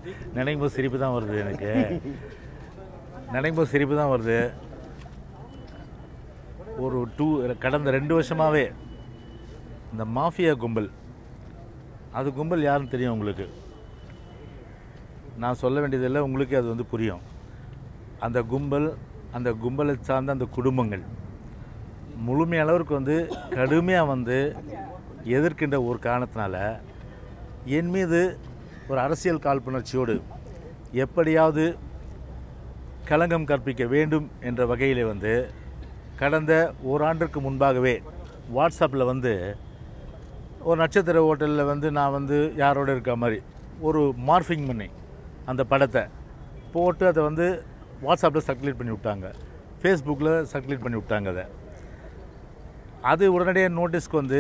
நினைக்கும் போது சிரிப்பு தான் வருது எனக்கு நினைக்கும் போது சிரிப்பு தான் வருது ஒரு டூ கடந்த ரெண்டு வருஷமாகவே இந்த மாஃபியா கும்பல் அது கும்பல் யாருன்னு தெரியும் உங்களுக்கு நான் சொல்ல வேண்டியதில்லை உங்களுக்கே அது வந்து புரியும் அந்த கும்பல் அந்த கும்பலை சார்ந்த அந்த குடும்பங்கள் முழுமையளவிற்கு வந்து கடுமையாக வந்து எதிர்க்கின்ற ஒரு காரணத்தினால என் மீது ஒரு அரசியல் காழ்ப்புணர்ச்சியோடு எப்படியாவது களங்கம் கற்பிக்க வேண்டும் என்ற வகையில் வந்து கடந்த ஓராண்டிற்கு முன்பாகவே வாட்ஸ்அப்பில் வந்து ஒரு நட்சத்திர ஹோட்டலில் வந்து நான் வந்து யாரோட இருக்க மாதிரி ஒரு மார்ஃபிங் பண்ணி அந்த படத்தை போட்டு அதை வந்து வாட்ஸ்அப்பில் சர்க்குலேட் பண்ணி விட்டாங்க ஃபேஸ்புக்கில் சர்க்குலேட் பண்ணி விட்டாங்க அதை அது உடனடியாக நோட்டீஸ்க்கு வந்து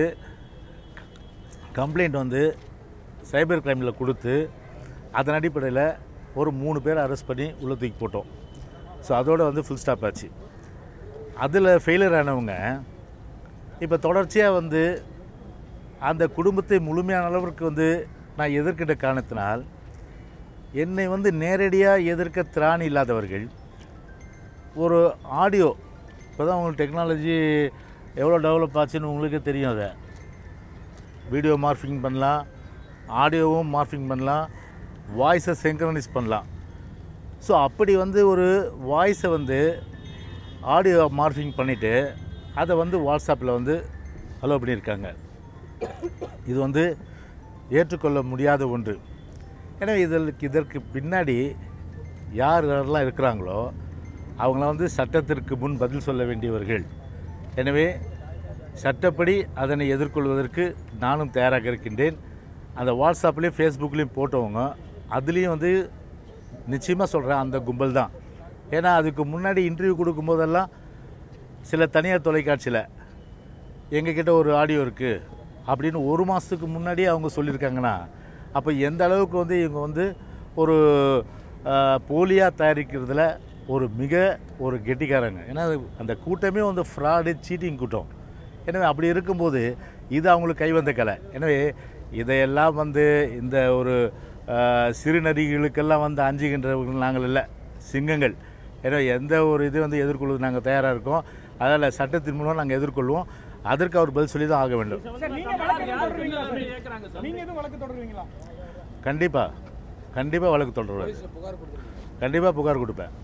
கம்ப்ளைண்ட் வந்து சைபர் கிரைமில் கொடுத்து அதன் அடிப்படையில் ஒரு மூணு பேரை அரெஸ்ட் பண்ணி உள்ள தூக்கி போட்டோம் ஸோ அதோட வந்து ஃபுல் ஸ்டாப் ஆச்சு அதில் ஃபெயிலியர் ஆனவங்க இப்போ தொடர்ச்சியாக வந்து அந்த குடும்பத்தை முழுமையான அளவிற்கு வந்து நான் எதிர்க்கின்ற காரணத்தினால் என்னை வந்து நேரடியாக எதிர்க்க திராணி இல்லாதவர்கள் ஒரு ஆடியோ இப்போ தான் உங்களுக்கு டெக்னாலஜி எவ்வளோ டெவலப் ஆச்சுன்னு உங்களுக்கே தெரியும் அதை வீடியோ மார்ஃபிங் பண்ணலாம் ஆடியோவும் மார்ஃபிங் பண்ணலாம் வாய்ஸை செங்க்ரனைஸ் பண்ணலாம் ஸோ அப்படி வந்து ஒரு வாய்ஸை வந்து ஆடியோ மார்ஃபிங் பண்ணிவிட்டு அதை வந்து வாட்ஸ்அப்பில் வந்து அலோவ் பண்ணியிருக்காங்க இது வந்து ஏற்றுக்கொள்ள முடியாத ஒன்று எனவே இதற்கு இதற்கு பின்னாடி யார் யாரெல்லாம் இருக்கிறாங்களோ அவங்கள வந்து சட்டத்திற்கு முன் பதில் சொல்ல வேண்டியவர்கள் எனவே சட்டப்படி அதனை எதிர்கொள்வதற்கு நானும் தயாராக இருக்கின்றேன் அந்த வாட்ஸ்அப்லேயும் ஃபேஸ்புக்லேயும் போட்டவங்க அதுலேயும் வந்து நிச்சயமாக சொல்கிறேன் அந்த கும்பல் தான் ஏன்னா அதுக்கு முன்னாடி இன்டர்வியூ கொடுக்கும்போதெல்லாம் சில தனியார் தொலைக்காட்சியில் எங்ககிட்ட ஒரு ஆடியோ இருக்குது அப்படின்னு ஒரு மாதத்துக்கு முன்னாடியே அவங்க சொல்லியிருக்காங்கன்னா அப்போ எந்த அளவுக்கு வந்து இவங்க வந்து ஒரு போலியாக தயாரிக்கிறதுல ஒரு மிக ஒரு கெட்டிக்காரங்க ஏன்னா அது- அந்த கூட்டமே வந்து ஃப்ராடு சீட்டிங் கூட்டம் எனவே அப்படி இருக்கும்போது இது அவங்களுக்கு கைவந்த கலை எனவே இதையெல்லாம் வந்து இந்த ஒரு ஆஹ், சிறு நரிகளுக்கெல்லாம் வந்து அஞ்சுகின்றவர்கள் நாங்கள் இல்லை சிங்கங்கள் எனவே எந்த ஒரு இது வந்து எதிர்கொள்வது நாங்கள் தயாராக இருக்கோம் அதனால் சட்டத்தின் மூலம் நாங்கள் எதிர்கொள்வோம் அதற்கு அவர் பதில் சொல்லி தான் ஆக வேண்டும் சார் நீங்க வழக்கு தொடருவீங்களா நீங்க எதுவும் வழக்கு தொடருவீங்களா கண்டிப்பாக கண்டிப்பாக வழக்கு தொடருவேன் கண்டிப்பாக புகார் கொடுப்பேன்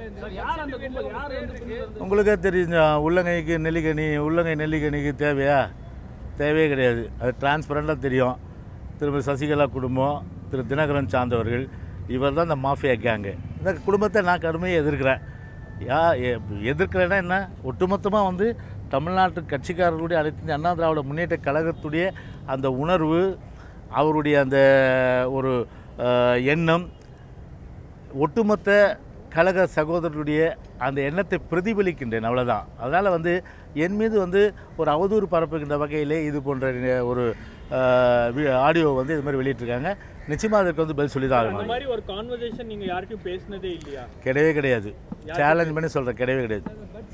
உங்களுக்கே தெரிஞ்ச உள்ளங்கைக்கு நெல்லிக்கனி உள்ளங்கை நெல்லிக்கனிக்கு தேவையா தேவையே கிடையாது அது டிரான்ஸ்பரண்டாக தெரியும் திரும்ப சசிகலா குடும்பம் திரு தினகரன் சார்ந்தவர்கள் இவர் தான் இந்த மாஃபியா கேங்கு இந்த குடும்பத்தை நான் கடுமையாக எதிர்க்கிறேன் யா எ- எதிர்க்கிறேன்னா என்ன ஒட்டுமொத்தமாக வந்து தமிழ்நாட்டு கட்சிக்காரர்களுடைய அனைத்து இந்திய அண்ணா திராவிட முன்னேற்ற கழகத்துடைய அந்த உணர்வு அவருடைய அந்த ஒரு அஹ், எண்ணம் ஒட்டுமொத்த கழக சகோதரருடைய அந்த எண்ணத்தை பிரதிபலிக்கின்றேன் அவ்வளோதான் அதனால் வந்து என் மீது வந்து ஒரு அவதூறு பரப்புகின்ற வகையிலே இது போன்ற ஒரு ஆடியோ வந்து இது மாதிரி வெளியிட்டிருக்காங்க நிச்சயமாக அதற்கு வந்து பதில் சொல்லி தான் அந்த ஆகணும் மாதிரி ஒரு கான்வர்சேஷன் நீங்க யார்கிட்டயும் பேசினதே இல்லையா கிடையவே கிடையாது சேலஞ்ச் பண்ணி சொல்கிறேன் கிடையவே கிடையாது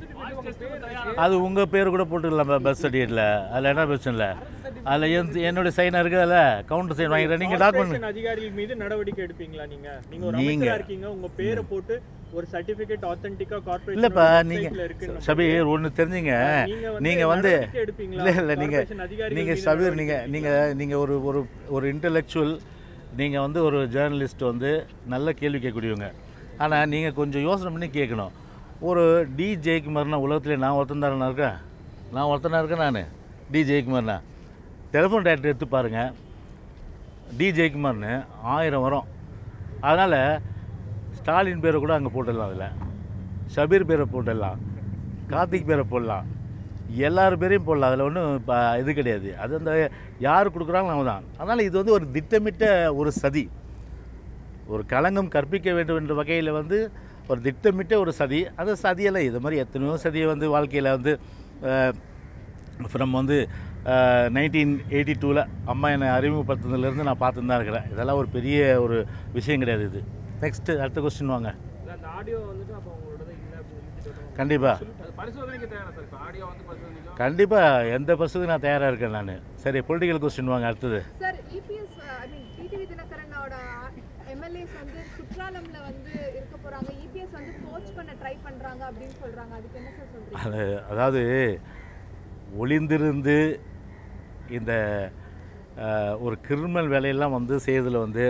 அது உங்கள் பேர் கூட போட்டுக்கலாம் பஸ் சர்டிஃபிகேட்டில் அதில் என்ன பிரச்சனை இல்லை அதில் என் என்னுடைய சைன் இருக்குது அதில் கவுண்டர் சைன் வாங்கிக்கிறேன் நீங்கள் டாக்குமெண்ட் Corporation அதிகாரிகள் மீது நடவடிக்கை எடுப்பீங்களா நீங்க நீங்க ஒரு நீங்க- அமைச்சரா இருக்கீங்க உங்க பேரை போட்டு ஒரு சர்டிபிகேட் ஆத்தென்டிக்கா கார்ப்பரேஷன் இல்லைப்பா நீங்கள் ஷபீர் ஒன்று தெரிஞ்சுங்க நீங்க வந்து நீங்கள் வந்து நடவடிக்கை எடுப்பீங்களா? இல்லை இல்லை நீங்கள் Corporation அதிகாரிகள் நீங்கள் மீது ஷபீர் நடவடிக்கை நீங்கள் நீங்கள் நீங்கள் ஒரு ஒரு ஒரு இன்டலெக்சுவல் நீங்கள் வந்து ஒரு ஜேர்னலிஸ்ட் வந்து நல்ல கேள்வி கேட்கக்கூடியவங்க ஆனால் நீங்கள் கொஞ்சம் யோசனை பண்ணி கேட்கணும் ஒரு டி ஜெயக்குமார்னா உலகத்திலே நான் ஒருத்தன் தானே இருக்கேன் நான் ஒருத்தனா இருக்கேன் நான் டி ஜெயக்குமார்னா டெலிஃபோன் டேரக்டர் எடுத்து பாருங்கள் டி ஜெயக்குமார்னு ஆயிரம் வரும் அதனால் ஸ்டாலின் பேரை கூட அங்கே போட்டுடலாம் அதில் ஷபீர் பேரை போட்டுடலாம் கார்த்திக் பேரை போடலாம் எல்லார் பேரையும் போடலாம் அதில் ஒன்றும் இப்போ இது கிடையாது அது அந்த யார் கொடுக்குறாங்களோ அவங்க தான் அதனால் இது வந்து ஒரு திட்டமிட்ட ஒரு சதி ஒரு களங்கம் கற்பிக்க வேண்டும் என்ற வகையில் வந்து ஒரு திட்டமிட்ட ஒரு சதி அந்த சதியெல்லாம் இது மாதிரி எத்தனையோ சதியை வந்து வாழ்க்கையில் வந்து ஃப்ரம் வந்து நைன்டீன் எயிட்டி டூவில் அம்மா என்னை அறிமுகப்படுத்துனதுலேருந்து நான் பார்த்துன்னு தான் இருக்கிறேன் இதெல்லாம் ஒரு பெரிய ஒரு விஷயம் கிடையாது இது நெக்ஸ்ட்டு அடுத்த கொஸ்டின் வாங்க அந்த ஆடியோ வந்துட்டு அப்போ உங்களோட இல்ல அப்படின்னு கண்டிப்பாக பரிசோதனைக்கு தேவை சார் இப்போ ஆடியோ வந்து பரிசோதனைக்கும் கண்டிப்பாக எந்த பஸ்ஸுக்கு நான் தயாராக இருக்கேன் நான் சரி பொலிட்டிக்கல் கொஸ்டின் வாங்க அடுத்தது sir EPS I mean TTV தினகரனோட எம்எல்ஏ இபிஎஸ் வந்து குற்றாலம்ல வந்து இருக்க போறாங்க இபிஎஸ் வந்து கோச் பண்ண ட்ரை பண்றாங்க அப்படின்னு சொல்றாங்க அதுக்கு என்ன சார் சொல்றீங்க அது அதாவது ஒளிந்திருந்து இந்த அஹ், ஒரு கிரிமினல் வேலையெல்லாம் வந்து செய்யறதுல வந்து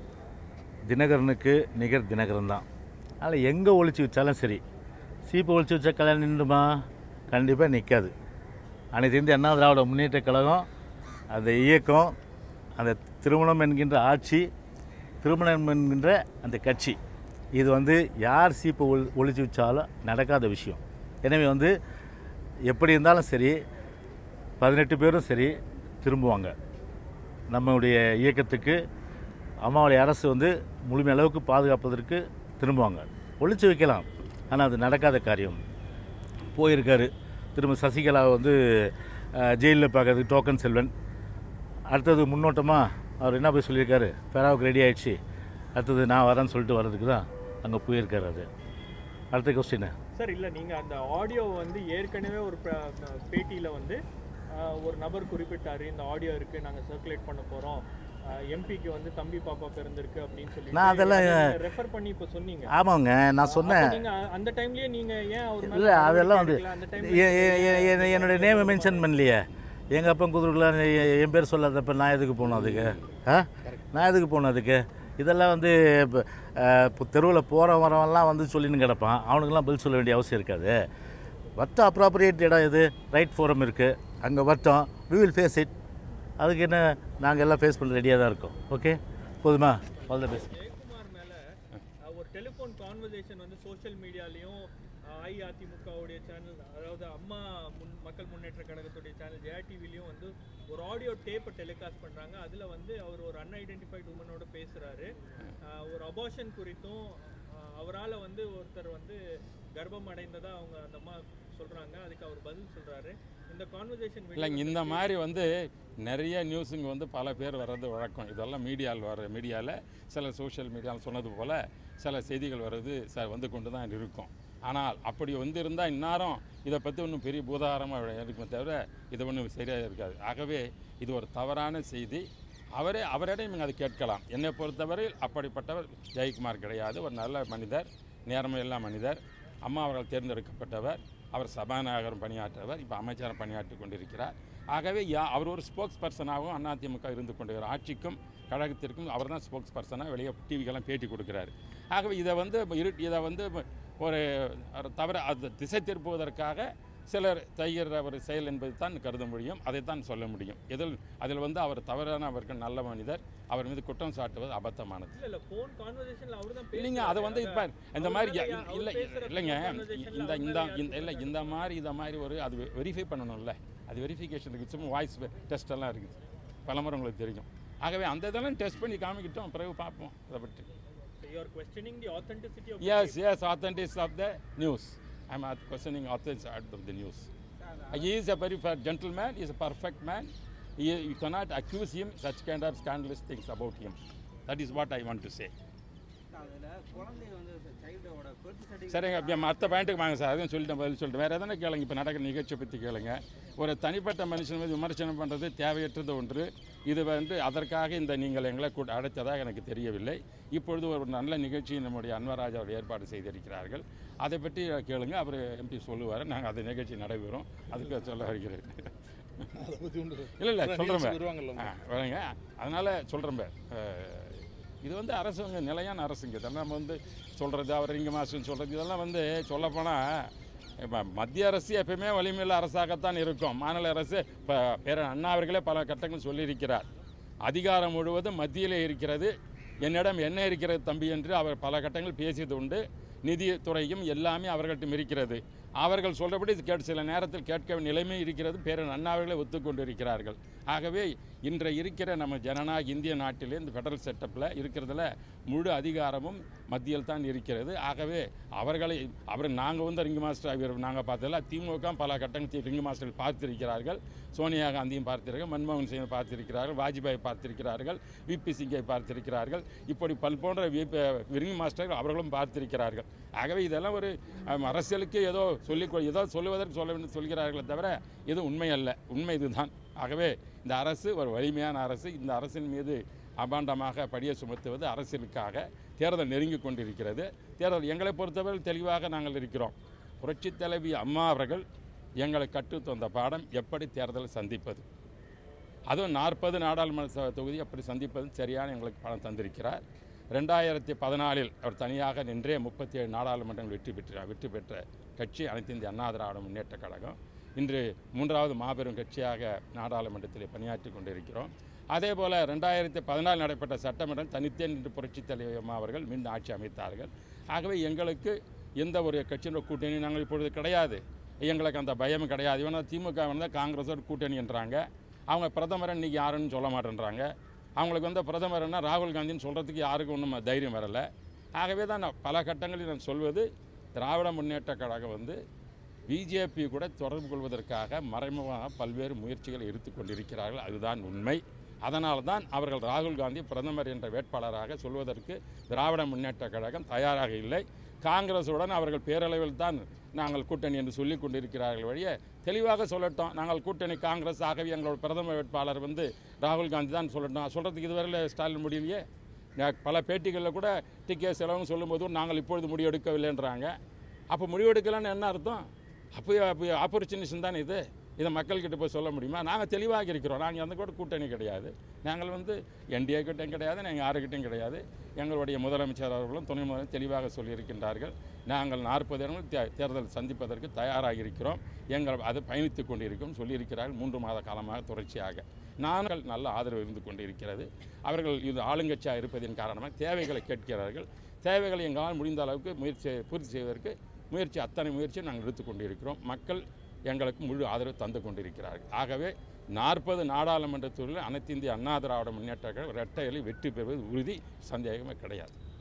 தினகரனுக்கு நிகர் தினகரன் தான் அதனால் எங்கே ஒழிச்சு வச்சாலும் சரி சீப்பை ஒழிச்சு வச்சா கல்யாணம் நின்றுமா கண்டிப்பாக நிற்காது அனைத்து இந்திய அண்ணா திராவிட முன்னேற்ற கழகம் அந்த இயக்கம் அந்த திருமணம் என்கின்ற ஆட்சி திருமணம் என்கின்ற அந்த கட்சி இது வந்து யார் சீப்பை ஒளி ஒழிச்சு வச்சாலும் நடக்காத விஷயம் எனவே வந்து எப்படி இருந்தாலும் சரி பதினெட்டு பேரும் சரி திரும்புவாங்க நம்முடைய இயக்கத்துக்கு அம்மாவுடைய அரசு வந்து முழுமை அளவுக்கு பாதுகாப்பதற்கு திரும்புவாங்க ஒழிச்சு வைக்கலாம் ஆனால் அது நடக்காத காரியம் போயிருக்காரு திரும்ப சசிகலா வந்து ஜெயிலில் பார்க்கறதுக்கு டோக்கன் செல்வன் அடுத்தது முன்னோட்டமாக அவர் என்ன போய் சொல்லியிருக்காரு ஃபெராவுக்கு ரெடி ஆயிடுச்சு அடுத்தது நான் வரேன்னு சொல்லிட்டு வர்றதுக்கு தான் அங்கே போயிருக்காரு அது அடுத்த கொஸ்டின் சார் இல்ல நீங்க அந்த ஆடியோ வந்து ஏற்கனவே ஒரு ப- ப- பேட்டியில வந்து ஆஹ், ஒரு நபர் குறிப்பிட்டாரு இந்த ஆடியோ இருக்கு நாங்க சர்க்குலேட் பண்ண போறோம் எம்பிக்கு வந்து தம்பி பாப்பா பிறந்திருக்கு அப்படின்னு சொல்லி நான் அதெல்லாம் ரெஃபர் பண்ணி இப்ப சொன்னீங்க ஆமாங்க நான் சொன்னேன் அப்ப நீங்க அ- அந்த டைம்லயே நீங்க ஏன் அவர் மேல இல்லை அதெல்லாம் வந்து நடவடிக்கை எடுக்கல? அந்த டைம்ல எ- எ- எ- எ- என்னுடைய நேமை மென்ஷன் பண்ணலையே எங்கள் அப்பா குதிரைக்குலாம் என் பேர் சொல்லாதப்ப நான் எதுக்கு போகணும் அதுக்கு ஆ நான் எதுக்கு போகணும் அதுக்கு இதெல்லாம் வந்து இப்போ தெருவில் போகிற வரவன்லாம் வந்து சொல்லின்னு கிடப்பான் அவனுக்கெல்லாம் பதில் சொல்ல வேண்டிய அவசியம் இருக்காது வட்டம் அப்ராப்ரியேட் இடம் இது ரைட் ஃபோரம் இருக்குது அங்கே வட்டம் we will ஃபேஸ் இட் அதுக்கு என்ன நாங்கள் எல்லாம் ஃபேஸ் பண்ண ரெடியாக தான் இருக்கோம் ஓகே போதுமா ஆல் த பெஸ்ட் ஜெயக்குமார் மேல அஹ், ஒரு டெலிஃபோன் கான்வர்சேஷன் வந்து சோஷியல் மீடியாலையும் அஇஅதிமுகவுடைய சேனல் அதாவது அம்மா முன் மக்கள் முன்னேற்ற கழகத்துடைய சேனல் ஜெயா டிவிலையும் வந்து ஒரு ஆடியோ டேப்பை டெலிகாஸ்ட் பண்றாங்க அதுல வந்து அவர் ஒரு அன்ஐடென்டிஃபைட் உமனோட பேசுறாரு அஹ், ஒரு அபார்ஷன் குறித்தும் அஹ், அவரால வந்து ஒருத்தர் வந்து கர்ப்பம் அடைந்ததா அவங்க அந்த அம்மா சொல்றாங்க அதுக்கு அவர் பதில் சொல்றாரு இந்த கான்வர்சேஷன் இல்லைங்க இந்த மாதிரி வந்து நிறைய நியூஸுங்க வந்து பல பேர் வர்றது வழக்கம் இதெல்லாம் மீடியாவில் வர மீடியாவில் சில சோஷியல் மீடியாவில் சொன்னது போல் சில செய்திகள் வர்றது ச வந்து கொண்டு தான் இருக்கும் ஆனால் அப்படி வந்து இருந்தால் இந்நேரம் இதை பற்றி ஒன்றும் பெரிய பூதாகரமாக இருக்குமே தவிர இது ஒன்றும் சரியாக இருக்காது ஆகவே இது ஒரு தவறான செய்தி அவரே அவரிடம் நீங்கள் அதை கேட்கலாம் என்னை பொறுத்தவரையில் அப்படிப்பட்டவர் ஜெயக்குமார் கிடையாது ஒரு நல்ல மனிதர் நேர்மையுள்ள மனிதர் அம்மா அவர்கள் தேர்ந்தெடுக்கப்பட்டவர் அவர் சபாநாயகரும் பணியாற்றவர் இப்போ அமைச்சரும் பணியாற்றி கொண்டிருக்கிறார் ஆகவே யா அவர் ஒரு ஸ்போக்ஸ் பர்சனாகவும் அதிமுக இருந்து கொண்டிருக்கிற ஆட்சிக்கும் கழகத்திற்கும் அவர் தான் ஸ்போக்ஸ் பர்சனாக வெளியே டிவிக்கெல்லாம் பேட்டி கொடுக்குறாரு ஆகவே இதை வந்து இரு இதை வந்து ஒரு ஒரு தவற அது திசை திருப்புவதற்காக சிலர் செய்கிற ஒரு செயல் என்பது தான் கருத முடியும் அதைத்தான் சொல்ல முடியும் இதில் அதில் வந்து அவர் தவறான அவருக்கு நல்ல மனிதர் அவர் மீது குற்றம் சாட்டுவது அபத்தமானது இல்ல இல்ல போன் கான்வர்சேஷன் அவர் தான் இல்லைங்க அதை வந்து இப்போ இந்த மாதிரி அவர் மேல இல்லை அவர் பேசுற இல்லைங்க conversationல இந்த அவர் இந்த மேல இந்த இல்லை இந்த மாதிரி இந்த மாதிரி ஒரு அது வெரிஃபை பண்ணணும்ல அது வெரிஃபிகேஷன் இருக்குது சும்மா வாய்ஸ் டெஸ்ட் எல்லாம் இருக்குது பலமுறை உங்களுக்கு தெரியும் ஆகவே அந்த இதெல்லாம் டெஸ்ட் பண்ணி காமிக்கிட்டோம் பிறகு பார்ப்போம் அதை பற்றி you are questioning the authenticity of the S S authenticity of the news I am questioning authenticity of the news he is a very fair gentleman he is a perfect man he, you cannot accuse him such kind of scandalous things about him that is what I want to say அதுல குழந்தை வந்து சைல்டோட birth certificate சரிங்க இப்போ மற்ற பாயிண்ட்டுக்கு வாங்க sir அதையும் சொல்லிட்டேன் பதில் சொல்லிட்டு வேறு எதனா கேளுங்க இப்போ நடக்கிற நிகழ்ச்சியை பற்றி கேளுங்க ஒரு தனிப்பட்ட மனுஷன் மீது விமர்சனம் பண்ணுறது தேவையற்றது ஒன்று இது வந்து அதற்காக இந்த நீங்கள் எங்களை கூட அழைத்ததாக எனக்கு தெரியவில்லை இப்பொழுது ஒரு நல்ல நிகழ்ச்சி நம்முடைய அன்வராஜ் அவர் ஏற்பாடு செய்திருக்கிறார்கள் அதை பற்றி கேளுங்க அவர் எம்பி சொல்லுவார் நாங்கள் அந்த நிகழ்ச்சி நடைபெறும் அதுக்கு சொல்ல வருகிறேன் இல்லை இல்லை சொல்கிறேன் வரேங்க அதனால் சொல்கிறேன் இது வந்து அரசுங்க நிலையான அரசுங்க இதெல்லாம் நம்ம வந்து சொல்கிறது அவர் இங்கே மாசுன்னு சொல்கிறது இதெல்லாம் வந்து சொல்லப்போனால் இப்போ மத்திய அரசு எப்பயுமே வலிமையுள்ள அரசாகத்தான் இருக்கும் மாநில அரசு இப்போ பேர அண்ணா அவர்களே பல கட்டங்கள் சொல்லியிருக்கிறார் அதிகாரம் முழுவதும் மத்தியிலே இருக்கிறது என்னிடம் என்ன இருக்கிறது தம்பி என்று அவர் பல கட்டங்கள் பேசியது உண்டு நிதித்துறையும் எல்லாமே அவர்கள்ட்டும் இருக்கிறது அவர்கள் சொல்றபடி கேட்டு சில நேரத்தில் கேட்க நிலைமை இருக்கிறது பேரன் அண்ணாவர்களே ஒத்துக்கொண்டிருக்கிறார்கள் ஆகவே இன்ற இருக்கிற நம்ம ஜனநாயக இந்திய நாட்டிலே இந்த ஃபெடரல் செட்டப்பில் இருக்கிறதுல முழு அதிகாரமும் மத்தியில் தான் இருக்கிறது ஆகவே அவர்களை அவர் நாங்கள் வந்து ரிங்கு மாஸ்டர் ஆகியோர் நாங்கள் பார்த்ததில்ல திமுக பல கட்டங்கள் ரிங்கு மாஸ்டர்கள் பார்த்திருக்கிறார்கள் சோனியா காந்தியும் பார்த்திருக்கிறார்கள் மன்மோகன் சிங்கை பார்த்திருக்கிறார்கள் வாஜ்பாய் பார்த்திருக்கிறார்கள் விபி சிங்கை பார்த்திருக்கிறார்கள் இப்படி பல்போன்ற ரிங்கு மாஸ்டர்கள் அவர்களும் பார்த்திருக்கிறார்கள் ஆகவே இதெல்லாம் ஒரு அம், அரசியலுக்கு ஏதோ சொல்லி ஏதோ சொல்லுவதற்கு சொல்ல வேண்டும் சொல்கிறார்களே தவிர இது உண்மை அல்ல உண்மை இதுதான் ஆகவே இந்த அரசு ஒரு வலிமையான அரசு இந்த அரசின் மீது அபாண்டமாக படியை சுமத்துவது அரசியலுக்காக தேர்தல் நெருங்கி கொண்டிருக்கிறது தேர்தல் எங்களை பொறுத்தவரை தெளிவாக நாங்கள் இருக்கிறோம் புரட்சித் தலைவி அம்மா அவர்கள் எங்களை கற்றுத் தந்த பாடம் எப்படி தேர்தலை சந்திப்பது அதுவும் நாற்பது நாடாளுமன்ற ச- தொகுதி அப்படி சந்திப்பது சரியான எங்களுக்கு பணம் தந்திருக்கிறார் ரெண்டாயிரத்தி பதினாலில் அவர் தனியாக நின்றே முப்பத்தி ஏழு நாடாளுமன்றங்கள் வெற்றி பெற்றார் வெற்றி பெற்ற கட்சி அனைத்து இந்திய அண்ணா திராவிட முன்னேற்ற கழகம் இன்று மூன்றாவது மாபெரும் கட்சியாக நாடாளுமன்றத்தில் பணியாற்றி கொண்டிருக்கிறோம் அதே போல் ரெண்டாயிரத்தி பதினாலு நடைபெற்ற சட்டமன்றம் தனித்தே நின்று புரட்சித் தலைவர் அம்மா அவர்கள் மீண்டும் ஆட்சி அமைத்தார்கள் ஆகவே எங்களுக்கு எந்த ஒரு கட்சியினுடைய கூட்டணி நாங்கள் இப்பொழுது கிடையாது எங்களுக்கு அந்த பயம் கிடையாது இவனா திமுக வந்தால் காங்கிரஸோட கூட்டணி என்றாங்க அவங்க பிரதமர் இன்னைக்கு யாருன்னு சொல்ல மாட்டேன்றாங்க அவங்களுக்கு வந்து பிரதமர்னா ராகுல் காந்தின்னு சொல்கிறதுக்கு யாருக்கும் ஒன்றும் தைரியம் வரலை ஆகவே தான் நான் பல கட்டங்களில் நான் சொல்வது திராவிட முன்னேற்ற கழகம் வந்து பிஜேபி கூட தொடர்பு கொள்வதற்காக மறைமுகமாக பல்வேறு முயற்சிகளை எடுத்து கொண்டிருக்கிறார்கள் அதுதான் உண்மை அதனால தான் அவர்கள் ராகுல் காந்தி பிரதமர் என்ற வேட்பாளராக சொல்வதற்கு திராவிட முன்னேற்ற கழகம் தயாராக இல்லை காங்கிரஸுடன் அவர்கள் பேரளவில் தான் நாங்கள் கூட்டணி என்று சொல்லிக் கொண்டிருக்கிறார்கள் வழிய தெளிவாக சொல்லட்டும் நாங்கள் கூட்டணி காங்கிரஸ் ஆகவே எங்களோட பிரதமர் வேட்பாளர் வந்து ராகுல் காந்தி தான் சொல்லட்டும் சொல்கிறதுக்கு இதுவரையில் ஸ்டாலின் முடியலையே நான் பல பேட்டிகளில் கூட டிகே செலவுன்னு சொல்லும்போது நாங்கள் இப்பொழுது முடிவெடுக்கவில்லைன்றாங்க அப்போ முடிவெடுக்கலன்னு என்ன அர்த்தம் அப்போ அப்போ ஆப்பர்ச்சுனிட்டிஸ் தானே இது இதை மக்கள்கிட்ட போய் சொல்ல முடியுமா நாங்கள் தெளிவாக இருக்கிறோம் நாங்கள் அந்த கூட கூட்டணி கிடையாது நாங்கள் வந்து என்டிஏ கிட்டையும் கிடையாது நாங்கள் யாருக்கிட்டையும் கிடையாது எங்களுடைய முதலமைச்சர் அவர்களும் துணை முதலமைச்சர் தெளிவாக சொல்லியிருக்கின்றார்கள் நாங்கள் நாற்பது இடங்கள் தே தேர்தல் சந்திப்பதற்கு தயாராக இருக்கிறோம் எங்கள் அது பயணித்து கொண்டிருக்கும் சொல்லியிருக்கிறார்கள் மூன்று மாத காலமாக தொடர்ச்சியாக நாங்கள் நல்ல ஆதரவு இருந்து கொண்டிருக்கிறது அவர்கள் இது ஆளுங்கட்சியாக இருப்பதின் காரணமாக தேவைகளை கேட்கிறார்கள் தேவைகளை எங்களால் முடிந்த அளவுக்கு முயற்சி பூர்த்தி செய்வதற்கு முயற்சி அத்தனை முயற்சியும் நாங்கள் எடுத்து கொண்டிருக்கிறோம் மக்கள் எங்களுக்கு முழு ஆதரவு தந்து கொண்டிருக்கிறார்கள் ஆகவே நாற்பது நாடாளுமன்ற தொகுதியில் அனைத்து இந்திய அண்ணா திராவிட முன்னேற்ற கழகம் இரட்டையில வெற்றி பெறுவது உறுதி சந்தேகமே கிடையாது